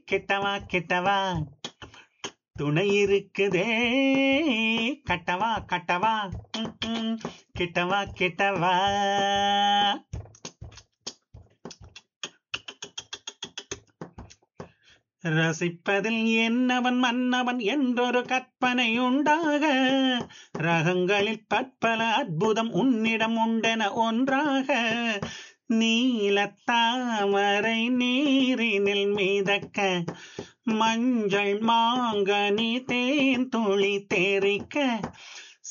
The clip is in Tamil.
கெட்டவா கெட்டவா துணை இருக்குதே கட்டவா கட்டவா ம், ம். கெட்டவா கெட்டவா ரசிப்பதில் என்னவன் மன்னவன் என்றொரு கற்பனை உண்டாக ரகங்களில் பற்பல அற்புதம் உன்னிடம் உண்டென ஒன்றாக நீலத்தாமரை நீரினில் மிதக்க மஞ்சள் மாங்கனி தேன் துளி தேரிக்க